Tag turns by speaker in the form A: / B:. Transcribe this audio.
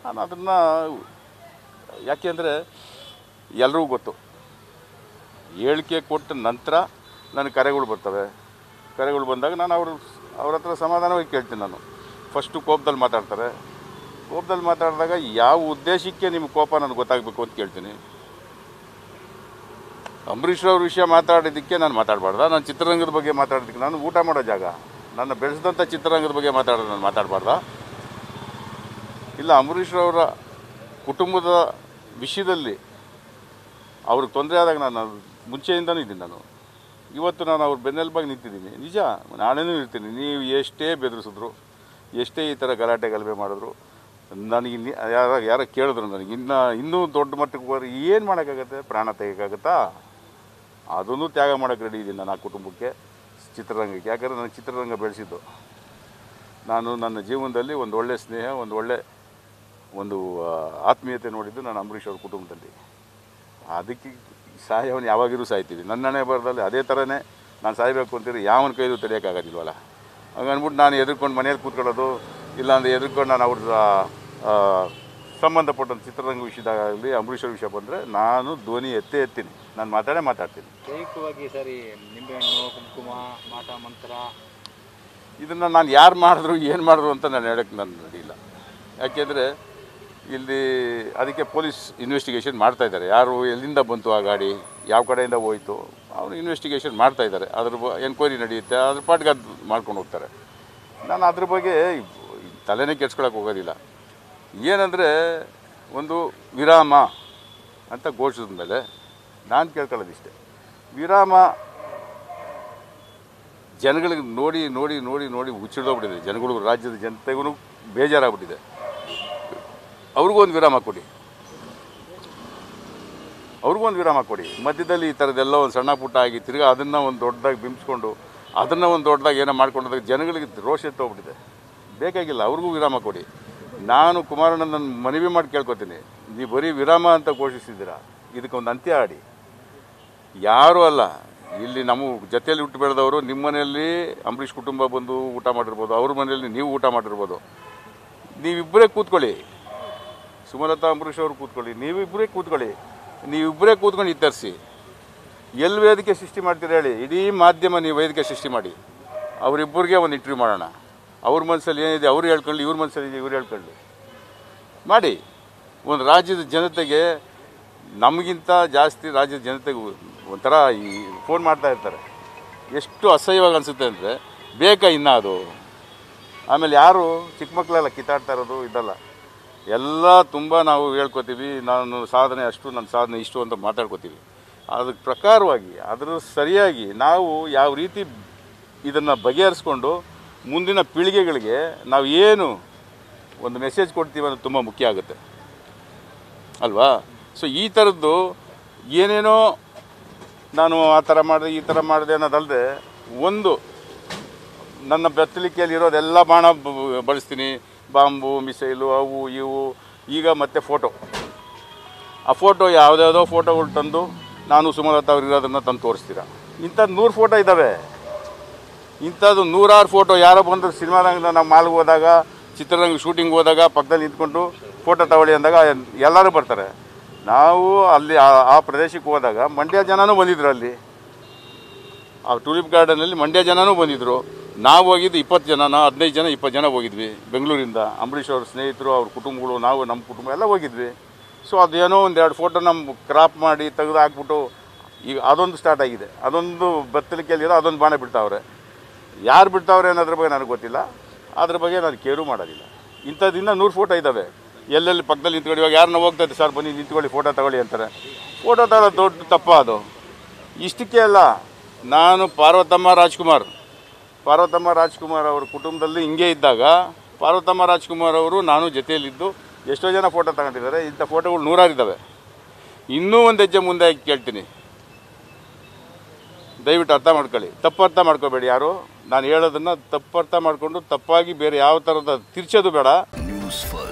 A: ನಾನು ಅದನ್ನು ಯಾಕೆಂದರೆ ಎಲ್ರಿಗೂ ಗೊತ್ತು ಹೇಳಿಕೆ ಕೊಟ್ಟ ನಂತರ ನನಗೆ ಕರೆಗಳು ಬರ್ತವೆ ಕರೆಗಳು ಬಂದಾಗ ನಾನು ಅವ್ರ ಅವ್ರ ಹತ್ರ ಸಮಾಧಾನವಾಗಿ ಕೇಳ್ತೀನಿ ನಾನು ಫಸ್ಟು ಕೋಪದಲ್ಲಿ ಮಾತಾಡ್ತಾರೆ ಕೋಪದಲ್ಲಿ ಮಾತಾಡಿದಾಗ ಯಾವ ಉದ್ದೇಶಕ್ಕೆ ನಿಮ್ಗೆ ಕೋಪ ನನಗೆ ಗೊತ್ತಾಗಬೇಕು ಅಂತ ಕೇಳ್ತೀನಿ ಅಂಬರೀಷ್ ಅವ್ರ ವಿಷಯ ಮಾತಾಡಿದ್ದಕ್ಕೆ ನಾನು ಮಾತಾಡಬಾರ್ದ ನಾನು ಚಿತ್ರರಂಗದ ಬಗ್ಗೆ ಮಾತಾಡೋದಕ್ಕೆ ನಾನು ಊಟ ಮಾಡೋ ಜಾಗ ನನ್ನ ಬೆಳೆಸಿದಂಥ ಚಿತ್ರರಂಗದ ಬಗ್ಗೆ ಮಾತಾಡೋದು ನಾನು ಮಾತಾಡಬಾರ್ದ ಇಲ್ಲ ಅಂಬರೀಷ್ ಅವರ ಕುಟುಂಬದ ವಿಷಯದಲ್ಲಿ ಅವ್ರಿಗೆ ತೊಂದರೆ ಆದಾಗ ನಾನು ಮುಂಚೆಯಿಂದನೂ ಇದ್ದೀನಿ ನಾನು ಇವತ್ತು ನಾನು ಅವ್ರ ಬೆನ್ನೆಲುಬಾಗಿ ನಿಂತಿದ್ದೀನಿ ನಿಜ ನಾಳೆನೂ ಇರ್ತೀನಿ ನೀವು ಎಷ್ಟೇ ಬೆದರಿಸಿದ್ರು ಎಷ್ಟೇ ಈ ಥರ ಗಲಾಟೆ ಗಲಭೆ ಮಾಡಿದ್ರು ನನಗೆ ಇನ್ನು ಯಾರ ಯಾರೋ ಕೇಳಿದ್ರು ನನಗೆ ಇನ್ನು ಇನ್ನೂ ದೊಡ್ಡ ಮಟ್ಟಕ್ಕೆ ಹೋದ್ರೆ ಏನು ಮಾಡೋಕ್ಕಾಗತ್ತೆ ಪ್ರಾಣ ತೆಗೋಕ್ಕಾಗತ್ತಾ ಅದನ್ನು ತ್ಯಾಗ ಮಾಡೋಕ್ಕೆ ರೆಡಿ ಇದ್ದೀನಿ ನಾನು ಆ ಕುಟುಂಬಕ್ಕೆ ಚಿತ್ರರಂಗಕ್ಕೆ ಯಾಕಂದರೆ ನನಗೆ ಚಿತ್ರರಂಗ ಬೆಳೆಸಿದ್ದು ನಾನು ನನ್ನ ಜೀವನದಲ್ಲಿ ಒಂದು ಒಳ್ಳೆ ಸ್ನೇಹ ಒಂದು ಒಳ್ಳೆ ಒಂದು ಆ, ಆತ್ಮೀಯತೆ ನೋಡಿದ್ದು ನಾನು ಅಂಬರೀಷ್ ಅವ್ರ ಕುಟುಂಬದಲ್ಲಿ ಅದಕ್ಕೆ ಸಾಯವನು ಯಾವಾಗಿರೂ ಸಾಯ್ತೀವಿ ನನ್ನ ಹಣೆ ಬರದಲ್ಲಿ ಅದೇ ಥರನೇ ನಾನು ಸಾಯಬೇಕು ಅಂತೀರಿ ಯಾವನ ಕೈದು ತಡೆಯೋಕ್ಕಾಗೋದಿಲ್ವಲ್ಲ ಹಂಗನ್ಬಿಟ್ಟು ನಾನು ಎದುರ್ಕೊಂಡು ಮನೇಲಿ ಕೂತ್ಕೊಳ್ಳೋದು ಇಲ್ಲಾಂದ್ರೆ ಎದುರ್ಕೊಂಡು ನಾನು ಅವ್ರ ಆ, ಸಂಬಂಧಪಟ್ಟಂಥ ಚಿತ್ರರಂಗ ವಿಷಯದಾಗಲಿ ಅಂಬರೀಷ್ ಅವ್ರ ವಿಷಯ ಬಂದರೆ ನಾನು ಧ್ವನಿ ಎತ್ತೇ ಎತ್ತೀನಿ ನಾನು ಮಾತಾಡೇ ಮಾತಾಡ್ತೀನಿ
B: ದೈಹಿಕವಾಗಿ ಸರಿ ನಿಂಬೆಹಣ್ಣು ಕುಂಕುಮ ಮಾಟ ಮಂತ್ರ
A: ಇದನ್ನು ನಾನು ಯಾರು ಮಾಡಿದ್ರು ಏನು ಮಾಡಿದ್ರು ಅಂತ ನಾನು ಹೇಳಕ್ಕೆ ನಾನು ನಡಿಲ್ಲ ಯಾಕೆಂದರೆ ಇಲ್ಲಿ ಅದಕ್ಕೆ ಪೊಲೀಸ್ ಇನ್ವೆಸ್ಟಿಗೇಷನ್ ಮಾಡ್ತಾ ಇದ್ದಾರೆ ಯಾರು ಎಲ್ಲಿಂದ ಬಂತು ಆ ಗಾಡಿ ಯಾವ ಕಡೆಯಿಂದ ಹೋಯ್ತು ಅವರು ಇನ್ವೆಸ್ಟಿಗೇಷನ್ ಮಾಡ್ತಾ ಇದ್ದಾರೆ ಅದ್ರ ಬ ಎನ್ಕ್ವೈರಿ ನಡೆಯುತ್ತೆ ಅದ್ರ ಪಾಟ್ಗೆ ಅದು ಮಾಡ್ಕೊಂಡು ಹೋಗ್ತಾರೆ ನಾನು ಅದ್ರ ಬಗ್ಗೆ ತಲೆನೇ ಕೆಡ್ಸ್ಕೊಳಕ್ಕೆ ಹೋಗೋದಿಲ್ಲ ಏನಂದರೆ ಒಂದು ವಿರಾಮ ಅಂತ ಘೋಷಿಸಿದ ಮೇಲೆ ನಾನು ಕೇಳ್ಕೊಳ್ಳೋದಿಷ್ಟೇ ವಿರಾಮ ಜನಗಳಿಗೆ ನೋಡಿ ನೋಡಿ ನೋಡಿ ನೋಡಿ ಹುಚ್ಚಿಡೋಗ್ಬಿಟ್ಟಿದೆ ಜನಗಳು ರಾಜ್ಯದ ಜನತೆಗೂ ಬೇಜಾರಾಗ್ಬಿಟ್ಟಿದೆ ಅವ್ರಿಗೂ ಒಂದು ವಿರಾಮ ಕೊಡಿ ಅವ್ರಿಗೂ ಒಂದು ವಿರಾಮ ಕೊಡಿ ಮಧ್ಯದಲ್ಲಿ ಈ ಥರದ್ದೆಲ್ಲ ಒಂದು ಸಣ್ಣ ಪುಟ್ಟ ಆಗಿ ತಿರ್ಗಾ ಅದನ್ನು ಒಂದು ದೊಡ್ಡದಾಗಿ ಬಿಂಬಿಸ್ಕೊಂಡು ಅದನ್ನು ಒಂದು ದೊಡ್ಡದಾಗಿ ಏನೋ ಮಾಡ್ಕೊಂಡಾಗ ಜನಗಳಿಗೆ ರೋಷ ಎತ್ತೋಗ್ಬಿಟ್ಟಿದೆ ಬೇಕಾಗಿಲ್ಲ ಅವ್ರಿಗೂ ವಿರಾಮ ಕೊಡಿ ನಾನು ಕುಮಾರಣ್ಣನ ಮನವಿ ಮಾಡಿ ಕೇಳ್ಕೊತೀನಿ ನೀವು ಬರೀ ವಿರಾಮ ಅಂತ ಘೋಷಿಸಿದ್ದೀರಾ ಇದಕ್ಕೊಂದು ಅಂತ್ಯ ಆಡಿ ಯಾರೂ ಅಲ್ಲ ಇಲ್ಲಿ ನಮ್ಮ ಜೊತೆಯಲ್ಲಿ ಹುಟ್ಟು ಬೆಳೆದವರು ನಿಮ್ಮ ಮನೆಯಲ್ಲಿ ಅಂಬರೀಷ್ ಕುಟುಂಬ ಬಂದು ಊಟ ಮಾಡಿರ್ಬೋದು ಅವ್ರ ಮನೆಯಲ್ಲಿ ನೀವು ಊಟ ಮಾಡಿರ್ಬೋದು ನೀವಿಬ್ಬರೇ ಕೂತ್ಕೊಳ್ಳಿ ಸುಮಲತಾ ಅಂಬರೀಷ್ ಅವರು ಕೂತ್ಕೊಳ್ಳಿ ನೀವಿಬ್ಬರೇ ಕೂತ್ಕೊಳ್ಳಿ ನೀವಿಬ್ಬರೇ ಕೂತ್ಕೊಂಡು ಇತ್ತರಿಸಿ ಎಲ್ಲಿ ವೇದಿಕೆ ಸೃಷ್ಟಿ ಮಾಡ್ತೀರಾ ಹೇಳಿ ಇಡೀ ಮಾಧ್ಯಮ ನೀವು ವೇದಿಕೆ ಸೃಷ್ಟಿ ಮಾಡಿ ಅವರಿಬ್ಬರಿಗೆ ಒಂದು ಇಂಟರ್ವ್ಯೂ ಮಾಡೋಣ ಅವ್ರ ಮನಸ್ಸಲ್ಲಿ ಏನಿದೆ ಅವ್ರು ಹೇಳ್ಕೊಳ್ಳಿ ಇವ್ರ ಮನಸ್ಸಲ್ಲಿ ಇದೆ ಇವ್ರು ಹೇಳ್ಕೊಳ್ಳಿ ಮಾಡಿ ಒಂದು ರಾಜ್ಯದ ಜನತೆಗೆ ನಮಗಿಂತ ಜಾಸ್ತಿ ರಾಜ್ಯದ ಜನತೆಗೆ ಒಂಥರ ಈ ಫೋನ್ ಮಾಡ್ತಾ ಇರ್ತಾರೆ ಎಷ್ಟು ಅಸಹ್ಯವಾಗಿ ಅನಿಸುತ್ತೆ ಅಂದರೆ ಬೇಕಾ ಇನ್ನ ಅದು ಆಮೇಲೆ ಯಾರು ಚಿಕ್ಕ ಮಕ್ಕಳೆಲ್ಲ ಕಿತ್ತಾಡ್ತಾ ಇರೋದು ಇದಲ್ಲ ಎಲ್ಲ ತುಂಬ ನಾವು ಹೇಳ್ಕೊತೀವಿ ನಾನು ಸಾಧನೆ ಅಷ್ಟು ನನ್ನ ಸಾಧನೆ ಇಷ್ಟು ಅಂತ ಮಾತಾಡ್ಕೋತೀವಿ ಅದಕ್ಕೆ ಪ್ರಕಾರವಾಗಿ ಅದ್ರ ಸರಿಯಾಗಿ ನಾವು ಯಾವ ರೀತಿ ಇದನ್ನು ಬಗೆಹರಿಸ್ಕೊಂಡು ಮುಂದಿನ ಪೀಳಿಗೆಗಳಿಗೆ ನಾವು ಏನು ಒಂದು ಮೆಸೇಜ್ ಕೊಡ್ತೀವಿ ಅನ್ನೋದು ತುಂಬ ಮುಖ್ಯ ಆಗುತ್ತೆ ಅಲ್ವಾ ಸೊ ಈ ಥರದ್ದು ಏನೇನೋ ನಾನು ಆ ಥರ ಮಾಡಿದೆ ಈ ಥರ ಮಾಡಿದೆ ಅನ್ನೋದಲ್ಲದೆ ಒಂದು ನನ್ನ ಬೆತ್ತಲಿಕೆಯಲ್ಲಿ ಇರೋದೆಲ್ಲ ಬಾಣ ಬ- ಬಳಸ್ತೀನಿ ಬಾಂಬು ಮಿಸೈಲು ಅವು ಇವು ಈಗ ಮತ್ತೆ ಫೋಟೋ ಆ ಫೋಟೋ ಯಾವುದ್ಯಾವುದೋ ಫೋಟೋಗಳು ತಂದು ನಾನು ಸುಮಲತಾ ಅವ್ರು ಇರೋದನ್ನು ತಂದು ತೋರಿಸ್ತೀರ ಇಂಥದ್ದು ನೂರು ಫೋಟೋ ಇದ್ದಾವೆ ಇಂಥದ್ದು ನೂರಾರು ಫೋಟೋ ಯಾರೋ ಬಂದು ಸಿನಿಮಾ ರಂಗದ ನಾವು ಮಾಲ್ಗೆ ಹೋದಾಗ ಚಿತ್ರರಂಗ ಶೂಟಿಂಗ್ ಹೋದಾಗ ಪಕ್ಕದಲ್ಲಿ ನಿಂತ್ಕೊಂಡು ಫೋಟೋ ತಗೊಳ್ಳಿ ಅಂದಾಗ ಎಲ್ಲರೂ ಬರ್ತಾರೆ ನಾವು ಅಲ್ಲಿ ಆ- ಆ ಪ್ರದೇಶಕ್ಕೆ ಹೋದಾಗ ಮಂಡ್ಯ ಜನನೂ ಬಂದಿದ್ರು ಅಲ್ಲಿ ಆ ಟೂಲಿಪ್ ಗಾರ್ಡನಲ್ಲಿ ಮಂಡ್ಯ ಜನನೂ ಬಂದಿದ್ದರು ನಾವು ಹೋಗಿದ್ದು ಇಪ್ಪತ್ತು ಜನನ ಹದಿನೈದು ಜನ ಇಪ್ಪತ್ತು ಜನ ಹೋಗಿದ್ವಿ ಬೆಂಗಳೂರಿಂದ ಅಂಬರೀಷ್ ಅವ್ರ ಸ್ನೇಹಿತರು ಅವ್ರ ಕುಟುಂಬಗಳು ನಾವು ನಮ್ಮ ಕುಟುಂಬ ಎಲ್ಲ ಹೋಗಿದ್ವಿ ಸೊ ಅದೇನೋ ಒಂದು ಎರಡು ಫೋಟೋ ನಮ್ಮ ಕ್ರಾಪ್ ಮಾಡಿ ತೆಗೆದು ಹಾಕ್ಬಿಟ್ಟು ಈಗ ಅದೊಂದು ಸ್ಟಾರ್ಟ್ ಆಗಿದೆ ಅದೊಂದು ಬತ್ತಲಿಕೆಯಲ್ಲಿರೋ ಅದೊಂದು ಬಾಣ ಬಿಡ್ತಾವ್ರೆ ಯಾರು ಬಿಡ್ತಾವ್ರೆ ಅನ್ನೋದ್ರ ಬಗ್ಗೆ ನನಗೆ ಗೊತ್ತಿಲ್ಲ ಅದ್ರ ಬಗ್ಗೆ ನಾನು ಕೇರು ಮಾಡೋದಿಲ್ಲ ಇಂಥದ್ದು ಇನ್ನೂ ನೂರು ಫೋಟೋ ಇದ್ದಾವೆ ಎಲ್ಲೆಲ್ಲಿ ಪಕ್ಕದಲ್ಲಿ ನಿಂತ್ಕೊಂಡು ಇವಾಗ ಯಾರನ್ನ ಹೋಗ್ತೈತೆ ಸರ್ ಬನ್ನಿ ನಿಂತ್ಕೊಳ್ಳಿ ಫೋಟೋ ತಗೊಳ್ಳಿ ಅಂತಾರೆ ಫೋಟೋ ತಗೊಳ್ಳೋದು ದೊಡ್ಡ ತಪ್ಪ ಅದು ಇಷ್ಟಕ್ಕೆ ಅಲ್ಲ ನಾನು ಪಾರ್ವತಮ್ಮ ರಾಜ್ಕುಮಾರ್ ಪಾರ್ವತಮ್ಮ ರಾಜ್ಕುಮಾರ್ ಅವ್ರ ಕುಟುಂಬದಲ್ಲಿ ಹಿಂಗೆ ಇದ್ದಾಗ ಪಾರ್ವತಮ್ಮ ರಾಜ್ಕುಮಾರ್ ಅವರು ನಾನು ಜೊತೆಯಲ್ಲಿದ್ದು ಎಷ್ಟೋ ಜನ ಫೋಟೋ ತಗೊಂಡಿದ್ದಾರೆ ಇಂಥ ಫೋಟೋಗಳು ನೂರಾರು ಇದ್ದಾವೆ ಇನ್ನೂ ಒಂದು ಹೆಜ್ಜೆ ಮುಂದೆ ಹಾಕಿ ಕೇಳ್ತೀನಿ ದಯವಿಟ್ಟು ಅರ್ಥ ಮಾಡ್ಕೊಳ್ಳಿ ತಪ್ಪು ಅರ್ಥ ಮಾಡ್ಕೋಬೇಡಿ ಯಾರು ನಾನು ಹೇಳೋದನ್ನು ತಪ್ಪು ಅರ್ಥ ಮಾಡಿಕೊಂಡು ತಪ್ಪಾಗಿ ಬೇರೆ ಯಾವ ಥರದ ತಿರ್ಚೋದು ಬೇಡ
C: ನ್ಯೂಸ್ ಫಸ್ಟ್